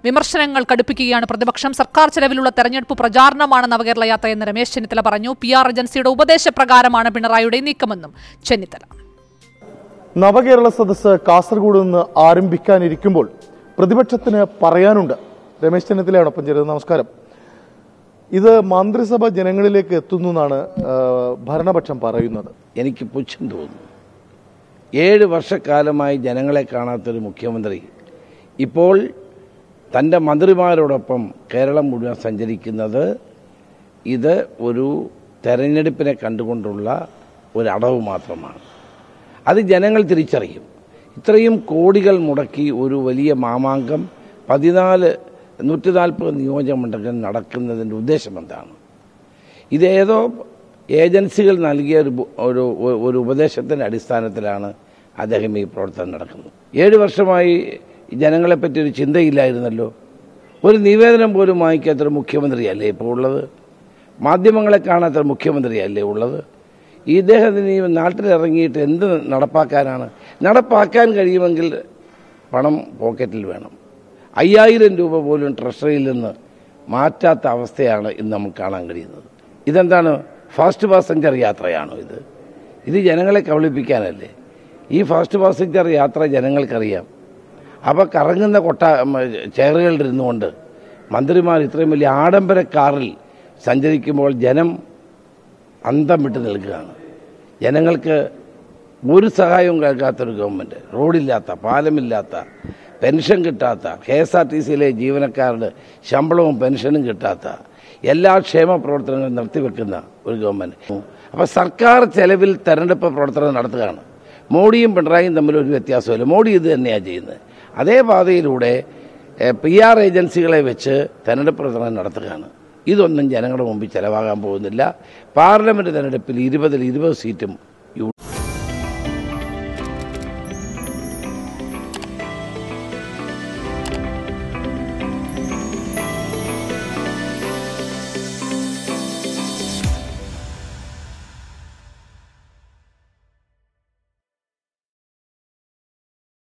വിമർശനങ്ങൾ കടുപ്പിക്കുകയാണ് പ്രതിപക്ഷം സർക്കാർ ചെലവിലുള്ള തെരഞ്ഞെടുപ്പ് പ്രചാരണമാണ് നവകേരള യാത്രയെന്ന് രമേശ് ചെന്നിത്തല പറഞ്ഞു പി ആർ ഏജൻസിയുടെ ഉപദേശപ്രകാരമാണ് പിണറായിയുടെ നീക്കമെന്നും ചെന്നിത്തല നവകേരള സദസ്സ് കാസർഗോഡ് നിന്ന് ആരംഭിക്കാനിരിക്കുമ്പോൾ പ്രതിപക്ഷത്തിന് പറയാനുണ്ട് രമേശ് ചെന്നിത്തലയോടൊപ്പം ചേരുന്നത് നമസ്കാരം ഇത് മന്ത്രിസഭ ജനങ്ങളിലേക്ക് എത്തുന്നു എന്നാണ് ആ, ഭരണപക്ഷം പറയുന്നത് എനിക്ക് പുച്ഛം തോന്നുന്നു ഏഴ് വർഷക്കാലമായി ജനങ്ങളെ കാണാത്തൊരു മുഖ്യമന്ത്രി ഇപ്പോൾ തൻ്റെ മന്ത്രിമാരോടൊപ്പം കേരളം മുഴുവൻ സഞ്ചരിക്കുന്നത് ഇത് ഒരു തെരഞ്ഞെടുപ്പിനെ കണ്ടുകൊണ്ടുള്ള ഒരു അടവ് മാത്രമാണ് അത് ജനങ്ങൾ തിരിച്ചറിയും ഇത്രയും കോടികൾ മുടക്കി ഒരു വലിയ മാമാങ്കം പതിനാല് നൂറ്റി നാൽപ്പത് നിയോജകമണ്ഡലം നടക്കുന്നതിൻ്റെ ഉദ്ദേശം എന്താണ് ഇതേതോ ഏജൻസികൾ നൽകിയ ഒരു ബു- ഒരു ഒരു ഉപദേശത്തിൻ്റെ അടിസ്ഥാനത്തിലാണ് അദ്ദേഹം ഈ പ്രവർത്തനം നടക്കുന്നത് ഏഴ് വർഷമായി ജനങ്ങളെപ്പറ്റി ഒരു ചിന്തയില്ലായിരുന്നല്ലോ ഒരു നിവേദനം പോലും വാങ്ങിക്കാത്തൊരു മുഖ്യമന്ത്രിയല്ലേ ഇപ്പോൾ ഉള്ളത് മാധ്യമങ്ങളെ കാണാത്തൊരു മുഖ്യമന്ത്രിയല്ലേ ഉള്ളത് ഈ ഇദ്ദേഹത്തിന് ഈ നാട്ടിലിറങ്ങിയിട്ട് എന്ത് നടപ്പാക്കാനാണ് നടപ്പാക്കാൻ കഴിയുമെങ്കിൽ പണം പോക്കറ്റിൽ വേണം അയ്യായിരം രൂപ പോലും ട്രഷറിയിൽ നിന്ന് മാറ്റാത്ത അവസ്ഥയാണ് ഇന്ന് നമുക്ക് കാണാൻ കഴിയുന്നത് ഇതെന്താണ് ഫാസ്റ്റ് പാസഞ്ചർ യാത്രയാണോ ഇത് ഇത് ജനങ്ങളെ കബളിപ്പിക്കാനല്ലേ ഈ ഫാസ്റ്റ് പാസഞ്ചർ യാത്ര ജനങ്ങൾക്കറിയാം അപ്പോൾ കറങ്ങുന്ന കൊട്ട ചെയറുകളിൽ ഇരുന്നുകൊണ്ട് മന്ത്രിമാർ ഇത്രയും വലിയ ആഡംബര കാറിൽ സഞ്ചരിക്കുമ്പോൾ ജനം അന്തം വിട്ട് നിൽക്കുകയാണ് ജനങ്ങൾക്ക് ഒരു സഹായവും കേൾക്കാത്തൊരു ഗവൺമെൻറ് റോഡില്ലാത്ത പാലമില്ലാത്ത പെൻഷൻ കിട്ടാത്ത കെ എസ് ആർ ടി സിയിലെ ജീവനക്കാരുടെ ശമ്പളവും പെൻഷനും കിട്ടാത്ത എല്ലാ ക്ഷേമ പ്രവർത്തനങ്ങളും നിർത്തിവെക്കുന്ന ഒരു ഗവൺമെൻറ് അപ്പോൾ സർക്കാർ ചെലവിൽ തെരഞ്ഞെടുപ്പ് പ്രവർത്തനം നടത്തുകയാണ് മോഡിയും പിണറായിയും തമ്മിൽ ഒരു വ്യത്യാസമില്ല മോഡി ഇത് തന്നെയാണ് ചെയ്യുന്നത് അതേ പാതയിലൂടെ പി ആർ ഏജൻസികളെ വെച്ച് തെരഞ്ഞെടുപ്പ് പ്രവർത്തനം നടത്തുകയാണ് ഇതൊന്നും ജനങ്ങളുടെ മുമ്പിൽ ചെലവാകാൻ പോകുന്നില്ല പാർലമെൻറ്റ് തെരഞ്ഞെടുപ്പിൽ ഇരുപതിൽ ഇരുപത് സീറ്റും യു